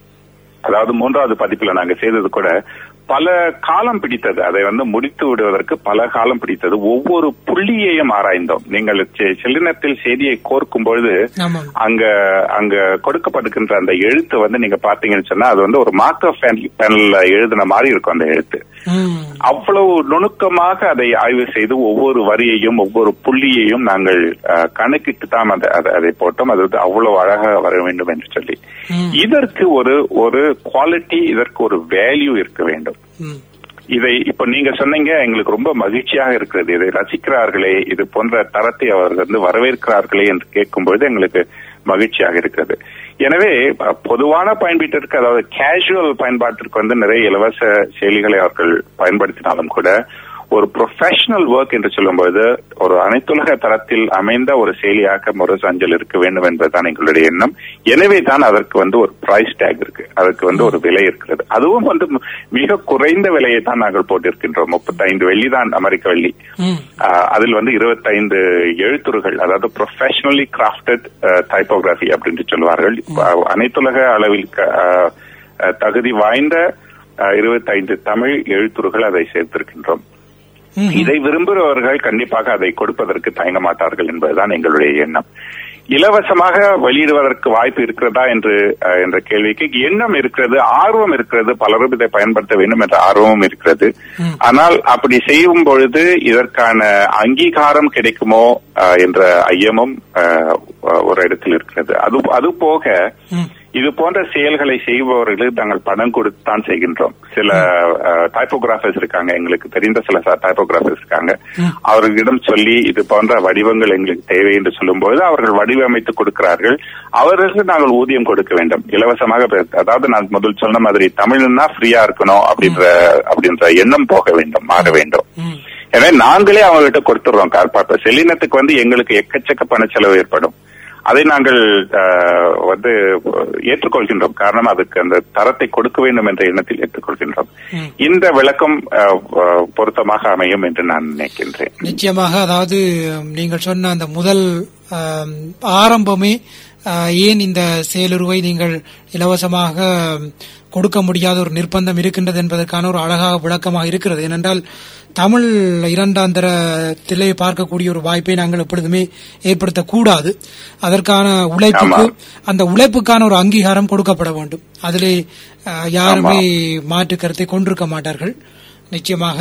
அதாவது மூன்றாவது பதிப்புல நாங்க செய்தது கூட பல காலம் பிடித்தது அதை வந்து முடித்து விடுவதற்கு பல காலம் பிடித்தது ஒவ்வொரு புள்ளியையும் ஆராய்ந்தோம் நீங்கள் செ- செல்லினத்தில் செய்தியை கோர்க்கும் பொழுது ஆமாம் அங்க அங்க கொடுக்கப்படுகின்ற அந்த எழுத்து வந்து நீங்க பாத்தீங்கன்னு சொன்னா அது வந்து ஒரு மார்க்கர் பேனல்ல எழுதின மாதிரி இருக்கும் அந்த எழுத்து ம். அவ்வளவு நுணுக்கமாக அதை ஆய்வு செய்து ஒவ்வொரு வரியையும் ஒவ்வொரு புள்ளியையும் நாங்கள் அஹ், கணக்கிட்டு தான் அதை அதை- அதை போட்டோம் அது வந்து அவ்வளவு அழகாக வர வேண்டும் என்று சொல்லி ம். இதற்கு ஒரு ஒரு குவாலிட்டி இதற்கு ஒரு வேல்யூ இருக்க வேண்டும் ம். இதை இப்ப நீங்க சொன்னீங்க எங்களுக்கு ரொம்ப மகிழ்ச்சியாக இருக்கிறது இதை ரசிக்கிறார்களே இது போன்ற தரத்தை அவர்கள் வந்து வரவேற்கிறார்களே என்று கேட்கும்பொழுது எங்களுக்கு மகிழ்ச்சியாக இருக்கிறது எனவே அஹ், பொதுவான பயன்பாட்டிற்கு அதாவது கேஷுவல் பயன்பாட்டிற்கு வந்து நிறைய இலவச செயலிகளை அவர்கள் பயன்படுத்தினாலும் கூட ஒரு ப்ரொஃபஷனல் ஒர்க் என்று சொல்லும்போது ஒரு அனைத்துலக தரத்தில் அமைந்த ஒரு செயலியாக முரசு அஞ்சல் இருக்க வேண்டும் என்பதுதான் எங்களுடைய எண்ணம் எனவே தான் அதற்கு வந்து ஒரு பிரைஸ் டேக் இருக்கு அதற்கு வந்து ஒரு விலை இருக்கிறது அதுவும் வந்து மிக குறைந்த விலையை தான் நாங்கள் போட்டிருக்கின்றோம் முப்பத்தைந்து வெள்ளி தான் அமெரிக்க வெள்ளி ம். ஆஹ் அதில் வந்து இருபத்தைந்து எழுத்துருகள் அதாவது ப்ரொஃபஷனலி கிராஃப்டட் டைப்போகிராஃபி அப்படின்னு சொல்லுவார்கள் ஆஹ் அனைத்துலக அளவில் க- ஆஹ் ஆஹ் தகுதி வாய்ந்த ஆஹ் இருபத்தைந்து தமிழ் எழுத்துருகள் அதை சேர்த்திருக்கின்றோம் ம். இதை விரும்புகிறவர்கள் கண்டிப்பாக அதை கொடுப்பதற்கு தயங்க மாட்டார்கள் என்பதுதான் எங்களுடைய எண்ணம் இலவசமாக வெளியிடுவதற்கு வாய்ப்பு இருக்கிறதா என்று அஹ், என்ற கேள்விக்கு எண்ணம் இருக்கிறது ஆர்வம் இருக்கிறது பலரும் இதை பயன்படுத்த வேண்டும் என்ற ஆர்வமும் இருக்கிறது ம். ஆனால் அப்படி செய்யும் பொழுது இதற்கான அங்கீகாரம் கிடைக்குமோ அஹ், என்ற ஐயமும் அஹ், ஒரு இடத்தில் இருக்கிறது அது அது போக ம். இது போன்ற செயல்களை செய்பவர்களுக்கு நாங்கள் பணம் கொடுத்துதான் செய்கின்றோம் சில டைப்போகிராஃபர்ஸ் இருக்காங்க எங்களுக்கு தெரிந்த சில டைப்போகிராஃபர்ஸ் இருக்காங்க ம். அவர்களிடம் சொல்லி இது போன்ற வடிவங்கள் எங்களுக்கு தேவை என்று சொல்லும்போது அவர்கள் வடிவமைத்து கொடுக்கிறார்கள் அவர்களுக்கு நாங்கள் ஊதியம் கொடுக்க வேண்டும் இலவசமாக பெ- அதாவது நான் முதல் சொன்ன மாதிரி தமிழ்னா ஃப்ரீயா இருக்கணும் அப்படின்ற அப்படின்ற எண்ணம் போக வேண்டும் மாற வேண்டும் ம். எனவே நாங்களே அவங்ககிட்ட கொடுத்துடுறோம் கார் இப்ப செல்லினத்துக்கு வந்து எங்களுக்கு எக்கச்சக்க பணச்செலவு ஏற்படும் அதை நாங்கள் அஹ், வந்து ஏற்றுக்கொள்கின்றோம் காரணம் அதுக்கு அந்த தரத்தை கொடுக்க வேண்டும் என்ற எண்ணத்தில் ஏற்றுக்கொள்கின்றோம் ம். இந்த விளக்கம் அஹ், அஹ், பொருத்தமாக அமையும் என்று நான் நினைக்கின்றேன் நிச்சயமாக அதாவது நீங்கள் சொன்ன அந்த முதல் ஆம், ஆரம்பமே ஆ, ஏன் இந்த செயலுருவை நீங்கள் இலவசமாக கொடுக்க முடியாத ஒரு நிர்பந்தம் இருக்கின்றது என்பதற்கான ஒரு அழகாக விளக்கமாக இருக்கிறது ஏனென்றால் தமிழ் இரண்டாந்தரத்திலே பார்க்கக்கூடிய ஒரு வாய்ப்பை நாங்கள் எப்பொழுதுமே ஏற்படுத்தக்கூடாது அதற்கான உழைப்புக்கு ஆமா. அந்த உழைப்புக்கான ஒரு அங்கீகாரம் கொடுக்கப்பட வேண்டும் அதிலே ஆ, யாருமே மாற்று கருத்தை கொண்டிருக்க மாட்டார்கள் நிச்சயமாக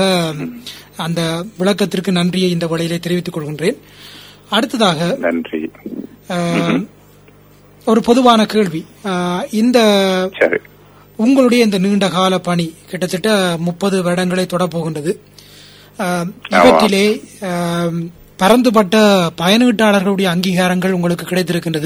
அந்த விளக்கத்திற்கு நன்றியை இந்த வழியிலே தெரிவித்துக் கொள்கின்றேன் அடுத்ததாக நன்றி ஆஹ், ஒரு பொதுவான கேள்வி ஆஹ், இந்த சரி உங்களுடைய இந்த நீண்ட கால பணி கிட்டத்தட்ட முப்பது வருடங்களை தொடப்போகின்றது ஆஹ், இவற்றிலே ஆஹ், பரந்துபட்ட பயனீட்டாளர்களுடைய அங்கீகாரங்கள் உங்களுக்கு கிடைத்திருக்கின்றது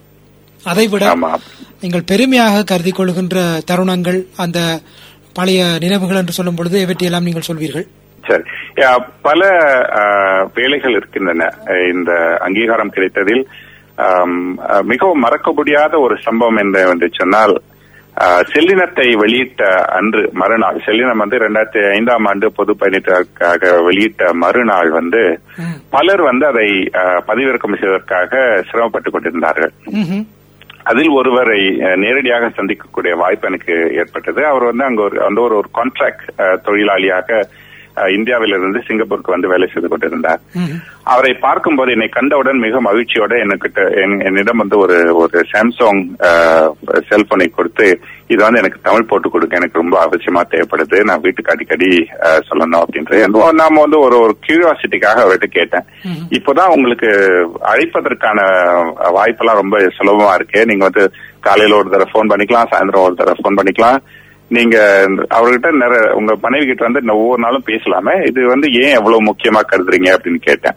அதைவிட ஆமா நீங்கள் பெருமையாக கருதி கொள்கின்ற தருணங்கள் அந்த பழைய நினைவுகள் என்று சொல்லும் பொழுது இவற்றையெல்லாம் நீங்கள் சொல்வீர்கள் சரி யா, பல அஹ், வேலைகள் இருக்கின்றன அஹ், இந்த அங்கீகாரம் கிடைத்ததில் ஆம், அஹ், மிகவும் மறக்க முடியாத ஒரு சம்பவம் என்ன என்று சொன்னால் அஹ், செல்லினத்தை வெளியிட்ட அன்று மறுநாள் செல்லினம் வந்து இரண்டாயிரத்தி ஐந்தாம் ஆண்டு பொது பயணத்திற்காக வெளியிட்ட மறுநாள் வந்து ம். பலர் வந்து அதை அஹ், பதிவிறக்கம் செய்வதற்காக சிரமப்பட்டுக் கொண்டிருந்தார்கள் ம்ஹும். அதில் ஒருவரை அஹ், நேரடியாக சந்திக்கக்கூடிய வாய்ப்பு எனக்கு ஏற்பட்டது அவர் வந்து அங்க ஒரு அந்த ஒரு ஒரு கான்ட்ராக்ட் தொழிலாளியாக அஹ், இந்தியாவிலிருந்து சிங்கப்பூருக்கு வந்து வேலை செய்து கொண்டிருந்தார் அவரை பார்க்கும்போது என்னை கண்டவுடன் மிக மகிழ்ச்சியோட எனக்கிட்ட என்- என்னிடம் வந்து ஒரு ஒரு சாம்சங் செல்போனை கொடுத்து இது வந்து எனக்கு தமிழ் போட்டு கொடுக்க எனக்கு ரொம்ப அவசியமா தேவைப்படுது நான் வீட்டுக்கு அடிக்கடி அஹ், சொல்லணும் அப்படின்றது என்னவோ நாம வந்து ஒரு ஒரு கியூரியாசிட்டிக்காக அவர்கிட்ட கேட்டேன் இப்போதான் உங்களுக்கு அழைப்பதற்கான அஹ், வாய்ப்பெல்லாம் ரொம்ப சுலபமா இருக்கு நீங்க வந்து காலையில ஒரு தடவை ஃபோன் பண்ணிக்கலாம் சாயந்தரம் ஒரு தடவை ஃபோன் பண்ணிக்கலாம் நீங்க அவர்கிட்ட நிறைய உங்க மனைவி கிட்ட வந்து நான் ஒவ்வொரு நாளும் பேசலாமே இது வந்து ஏன் எவ்வளவு முக்கியமா கருதுறீங்க அப்படின்னு கேட்டேன்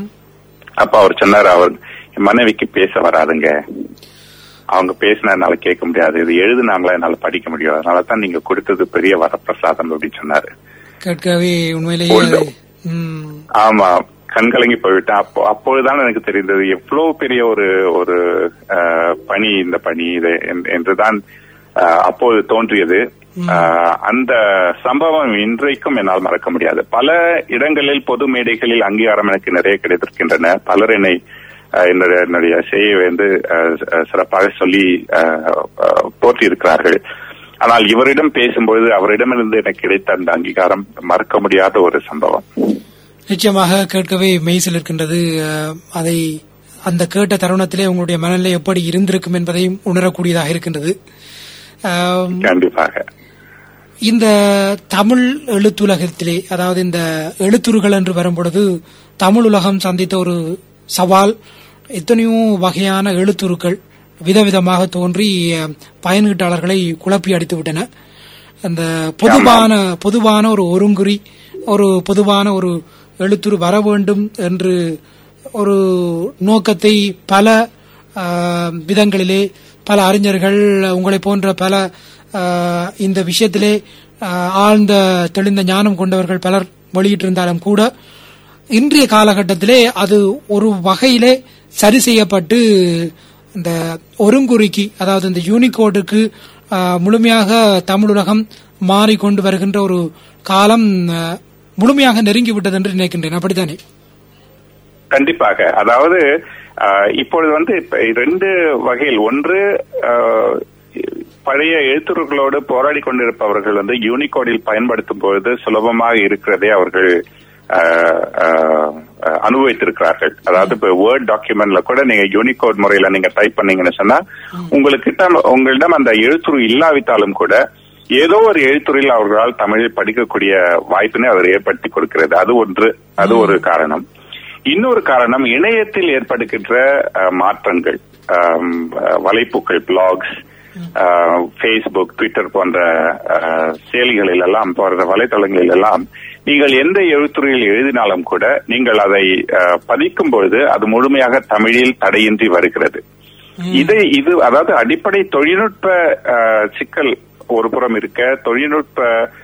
அப்ப அவர் சொன்னாரு அவர் என் மனைவிக்கு பேச வராதுங்க அவங்க பேசினா என்னால கேட்க முடியாது இது எழுதுனாங்களா என்னால படிக்க முடியும் அதனால தான் நீங்க கொடுத்தது பெரிய வரப்பிரசாதம் அப்படின்னு சொன்னாரு கேட்கவே உண்மையிலேயே ஒரு- அது- ம், ஆமா கண்கலங்கி போய்விட்டேன் அப்போ அப்பொழுதுதான் எனக்கு தெரிந்தது எவ்வளவு பெரிய ஒரு ஒரு அஹ், பணி இந்த பணி இது என்- என்றுதான் அஹ், அப்போது தோன்றியது அஹ், அந்த சம்பவம் இன்றைக்கும் என்னால் மறக்க முடியாது பல இடங்களில் பொது மேடைகளில் அங்கீகாரம் எனக்கு நிறைய கிடைத்திருக்கின்றன பலர் என்னை அஹ், என்னுடைய என்னுடைய செய்தியை வந்து அஹ், அஹ், சிறப்பாக சொல்லி அஹ், அஹ், போற்றியிருக்கிறார்கள் ஆனால் இவரிடம் பேசும்பொழுது அவரிடமிருந்து எனக்கு கிடைத்த அந்த அங்கீகாரம் மறக்க முடியாத ஒரு சம்பவம் நிச்சயமாக கேட்கவே மெய்சில் இருக்கின்றது அஹ், அதை அந்த கேட்ட தருணத்திலே உங்களுடைய மனநிலை எப்படி இருந்திருக்கும் என்பதையும் உணரக்கூடியதாக இருக்கின்றது அஹ், கண்டிப்பாக இந்த தமிழ் எழுத்துலகத்திலே அதாவது இந்த எழுத்துருகள் என்று வரும்பொழுது தமிழ் உலகம் சந்தித்த ஒரு சவால் எத்தனையோ வகையான எழுத்துருக்கள் விதவிதமாக தோன்றி அஹ், பயனீட்டாளர்களை குழப்பி அடித்து விட்டன அந்த பொதுவான பொதுவான ஒரு ஒருங்குறி ஒரு பொதுவான ஒரு எழுத்துரு வர வேண்டும் என்று ஒரு நோக்கத்தை பல ஆஹ், விதங்களிலே பல அறிஞர்கள் உங்களை போன்ற பல ஆஹ், இந்த விஷயத்திலே ஆஹ், ஆழ்ந்த தெளிந்த ஞானம் கொண்டவர்கள் பலர் வெளியிட்டிருந்தாலும் கூட இன்றைய காலகட்டத்திலே அது ஒரு வகையிலே சரி செய்யப்பட்டு இந்த ஒருங்குறிக்கு அதாவது இந்த யூனிகோடுக்கு ஆஹ், முழுமையாக தமிழுலகம் மாறிக்கொண்டு வருகின்ற ஒரு காலம் ஆஹ், முழுமையாக நெருங்கிவிட்டது என்று நினைக்கின்றேன் அப்படித்தானே கண்டிப்பாக அதாவது ஆஹ், இப்பொழுது வந்து இப்ப ரெண்டு வகையில் ஒன்று ஆஹ், பழைய எழுத்துருக்களோடு போராடி கொண்டிருப்பவர்கள் வந்து யூனிகோடில் பயன்படுத்தும் பொழுது சுலபமாக இருக்கிறதை அவர்கள் ஆஹ், ஆஹ், அனுபவித்திருக்கிறார்கள் அதாவது இப்ப வேர்ட் டாக்குமெண்ட்ல கூட நீங்க யூனிகோட் முறையில நீங்க டைப் பண்ணீங்கன்னு சொன்னா உங்களுக்கிட்ட உங்களிடம் அந்த எழுத்துரு இல்லாவிட்டாலும் கூட ஏதோ ஒரு எழுத்துறையில் அவர்களால் தமிழில் படிக்கக்கூடிய வாய்ப்பினை அவர் ஏற்படுத்தி கொடுக்கிறது அது ஒன்று அது ஒரு காரணம் இன்னொரு காரணம் இணையத்தில் ஏற்படுகின்ற அஹ், மாற்றங்கள் ஆம், அஹ், வலைப்புக்கள் பிளாக்ஸ் ஃபேஸ்புக் ட்விட்டர் போன்ற அஹ், செயலிகளில் எல்லாம் போன்ற வலைத்தளங்களில் எல்லாம் நீங்கள் எந்த எழுத்துறையில் எழுதினாலும் கூட நீங்கள் அதை அஹ், பதிக்கும் பொழுது அது முழுமையாக தமிழில் தடையின்றி வருகிறது இது இது அதாவது அடிப்படை தொழில்நுட்ப அஹ், சிக்கல் ஒரு புறம் இருக்க தொழில்நுட்ப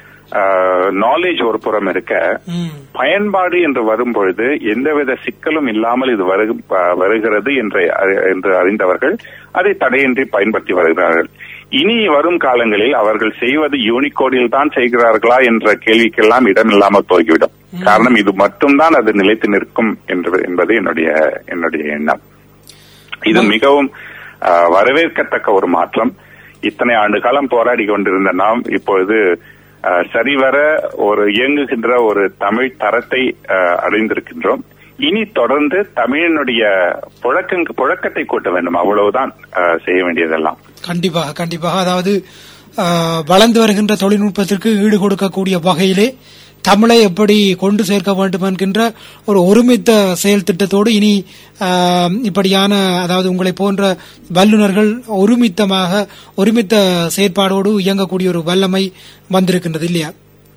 நாலேஜ் ஒரு புறம் இருக்க ம். பயன்பாடு என்று வரும்பொழுது எந்தவித சிக்கலும் இல்லாமல் இது வருகு- அஹ், வருகிறது என்று அறி- என்று அறிந்தவர்கள் அதை தடையின்றி பயன்படுத்தி வருகிறார்கள் இனி வரும் காலங்களில் அவர்கள் செய்வது யூனிகோடில் தான் செய்கிறார்களா என்ற கேள்விக்கெல்லாம் இடமில்லாமல் போய்விடும் காரணம் இது மட்டும்தான் அது நிலைத்து நிற்கும் என்று என்பது என்னுடைய என்னுடைய எண்ணம் இது மிகவும் அஹ், வரவேற்கத்தக்க ஒரு மாற்றம் இத்தனை ஆண்டு காலம் போராடி கொண்டிருந்த நாம் இப்பொழுது அஹ், சரிவர ஒரு இயங்குகின்ற ஒரு தமிழ் தரத்தை அஹ், அடைந்திருக்கின்றோம் இனி தொடர்ந்து தமிழினுடைய புழக்க புழக்கத்தை கூட்ட வேண்டும் அவ்வளவுதான் அஹ், செய்ய வேண்டியதெல்லாம் கண்டிப்பாக கண்டிப்பாக அதாவது ஆஹ், வளர்ந்து வருகின்ற தொழில்நுட்பத்திற்கு ஈடு கொடுக்கக்கூடிய வகையிலே தமிழை எப்படி கொண்டு சேர்க்க வேண்டும் என்கின்ற ஒரு ஒருமித்த செயல் திட்டத்தோடு இனி ஆஹ், இப்படியான அதாவது உங்களை போன்ற வல்லுநர்கள் ஒருமித்தமாக ஒருமித்த செயற்பாடோடு இயங்கக்கூடிய ஒரு வல்லமை வந்திருக்கின்றது இல்லையா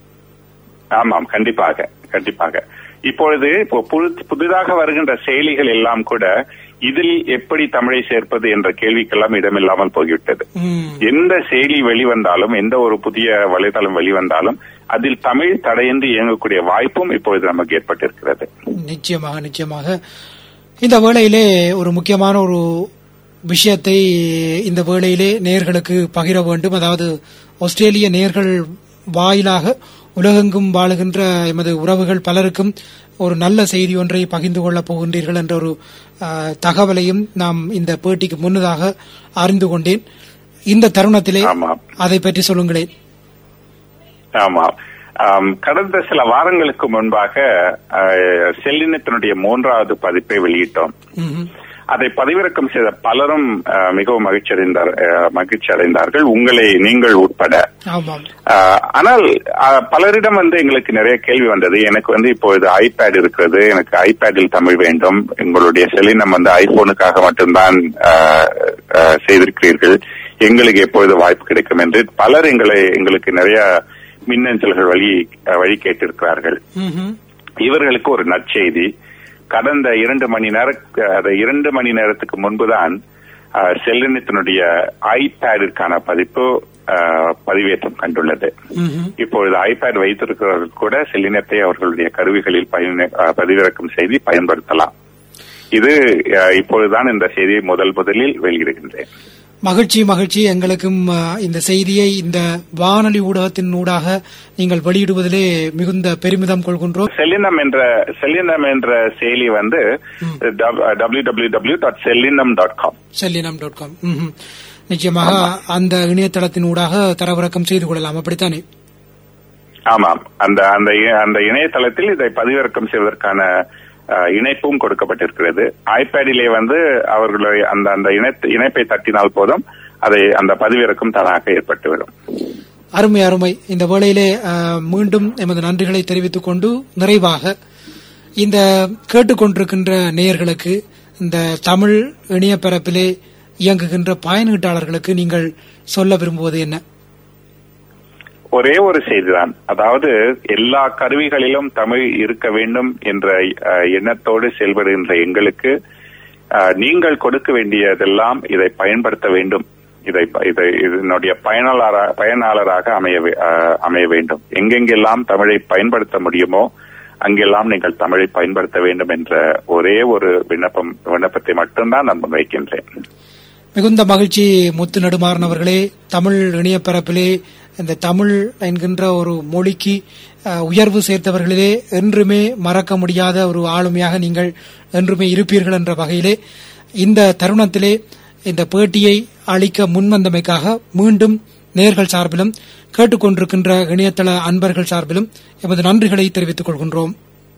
ஆமாம் கண்டிப்பாக கண்டிப்பாக இப்பொழுது இப்போ புது- புதிதாக வருகின்ற செயலிகள் எல்லாம் கூட இதில் எப்படி தமிழை சேர்ப்பது என்ற கேள்விக்கெல்லாம் இடமில்லாமல் போய்விட்டது ம். எந்த செயலி வெளிவந்தாலும் எந்த ஒரு புதிய வலைதளம் வெளிவந்தாலும் அதில் தமிழ் தடையின்றி இயங்கக்கூடிய வாய்ப்பும் இப்பொழுது நமக்கு ஏற்பட்டிருக்கிறது நிச்சயமாக நிச்சயமாக இந்த வேளையிலே ஒரு முக்கியமான ஒரு விஷயத்தை இந்த வேளையிலே நேர்களுக்கு பகிர வேண்டும் அதாவது ஆஸ்திரேலிய நேர்கள் வாயிலாக உலகெங்கும் வாழுகின்ற எமது உறவுகள் பலருக்கும் ஒரு நல்ல செய்தி ஒன்றை பகிர்ந்து கொள்ளப் போகின்றீர்கள் என்ற ஒரு ஆஹ், தகவலையும் நாம் இந்த பேட்டிக்கு முன்னதாக அறிந்து கொண்டேன் இந்த தருணத்திலே ஆமாம் அதை பற்றி சொல்லுங்களேன் ஆமா ஆம், கடந்த சில வாரங்களுக்கு முன்பாக அஹ், செல்லினத்தினுடைய மூன்றாவது பதிப்பை வெளியிட்டோம் ம்ஹும். அதை பதிவிறக்கம் செய்த பலரும் அஹ், மிகவும் மகிழ்ச்சி அடைந்தார் அஹ், மகிழ்ச்சி அடைந்தார்கள் உங்களை நீங்கள் உட்பட ஆமாம் ஆஹ் ஆனால் ஆஹ் பலரிடம் வந்து எங்களுக்கு நிறைய கேள்வி வந்தது எனக்கு வந்து இப்பொழுது ஐபேட் இருக்கிறது எனக்கு ஐபேடில் தமிழ் வேண்டும் எங்களுடைய செலினம் வந்து ஐபோனுக்காக மட்டும்தான் ஆஹ், ஆஹ், செய்திருக்கிறீர்கள் எங்களுக்கு எப்பொழுது வாய்ப்பு கிடைக்கும் என்று பலர் எங்களை எங்களுக்கு நிறைய மின்னஞ்சல்கள் வழி ஆஹ், வழி கேட்டிருக்கிறார்கள் ம்ஹும். இவர்களுக்கு ஒரு நற்செய்தி கடந்த இரண்டு மணி நேர அது இரண்டு மணி நேரத்துக்கு முன்புதான் ஆஹ், செல்லினத்தினுடைய ஐபேடிற்கான பதிப்பு ஆஹ், பதிவேற்றம் கண்டுள்ளது ம்ஹும். இப்பொழுது ஐபேட் வைத்திருக்கிறவர்கள் கூட செல்லினத்தை அவர்களுடைய கருவிகளில் பயன- ஆஹ், பதிவிறக்கம் செய்து பயன்படுத்தலாம் இது ஆஹ், இப்பொழுதுதான் இந்த செய்தியை முதல் முதலில் வெளியிடுகின்றேன் மகிழ்ச்சி மகிழ்ச்சி எங்களுக்கும் அஹ், இந்த செய்தியை இந்த வானொலி ஊடகத்தின் ஊடாக நீங்கள் வெளியிடுவதிலே மிகுந்த பெருமிதம் கொள்கின்றோம் செல்லினம் என்ற செல்லினம் என்ற செயலி வந்து W W W dot Sellinam dot com Sellinam dot com நிச்சயமாக அந்த இணையதளத்தின் ஊடாக தரவிறக்கம் செய்து கொள்ளலாம் அப்படித்தானே ஆமாம் அந்த அந்த இ- அந்த இணையதளத்தில் இதை பதிவிறக்கம் செய்வதற்கான அஹ், இணைப்பும் கொடுக்கப்பட்டிருக்கிறது ஐபேடிலே வந்து அவர்களுடைய அந்த அந்த இணைத்து- இணைப்பை தட்டினால் போதும் அதை அந்த பதிவிறக்கம் தானாக ஏற்பட்டுவிடும் அருமை அருமை இந்த வேளையிலே அஹ், மீண்டும் எமது நன்றிகளை தெரிவித்துக் கொண்டு நிறைவாக இந்த கேட்டுக்கொண்டிருக்கின்ற நேயர்களுக்கு இந்த தமிழ் இணையப்பரப்பிலே இயங்குகின்ற பயனீட்டாளர்களுக்கு நீங்கள் சொல்ல விரும்புவது என்ன ஒரே ஒரு செய்திதான் அதாவது எல்லா கருவிகளிலும் தமிழ் இருக்க வேண்டும் என்ற அஹ், எண்ணத்தோடு செயல்படுகின்ற எங்களுக்கு அஹ், நீங்கள் கொடுக்க வேண்டியதெல்லாம் இதை பயன்படுத்த வேண்டும் இதை இதை இதனுடைய பயனாளராக பயனாளராக அமைய வே- அஹ், அமைய வேண்டும் எங்கெங்கெல்லாம் தமிழை பயன்படுத்த முடியுமோ அங்கெல்லாம் நீங்கள் தமிழை பயன்படுத்த வேண்டும் என்ற ஒரே ஒரு விண்ணப்பம் விண்ணப்பத்தை மட்டும்தான் நான் முன்வைக்கின்றேன் மிகுந்த மகிழ்ச்சி முத்து நடுமாறன் அவர்களே தமிழ் இணையப்பரப்பிலே இந்த தமிழ் என்கின்ற ஒரு மொழிக்கு அஹ், உயர்வு சேர்த்தவர்களிலே என்றுமே மறக்க முடியாத ஒரு ஆளுமையாக நீங்கள் என்றுமே இருப்பீர்கள் என்ற வகையிலே இந்த தருணத்திலே இந்த பேட்டியை அளிக்க முன்வந்தமைக்காக மீண்டும் நேர்கள் சார்பிலும் கேட்டுக்கொண்டிருக்கின்ற இணையதள அன்பர்கள் சார்பிலும் எமது நன்றிகளை தெரிவித்துக் கொள்கின்றோம்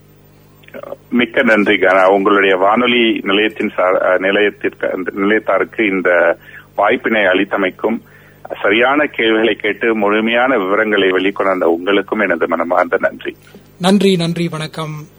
மிக்க நன்றி கனா. உங்களுடைய வானொலி நிலையத்தின் சார்- அஹ், நிலையத்திற்கு அந்த நிலையத்தாருக்கு இந்த வாய்ப்பினை அளித்தமைக்கும் சரியான கேள்விகளை கேட்டு முழுமையான விவரங்களை வெளிக்கொணர்ந்த உங்களுக்கும் எனது மனமார்ந்த நன்றி நன்றி நன்றி வணக்கம்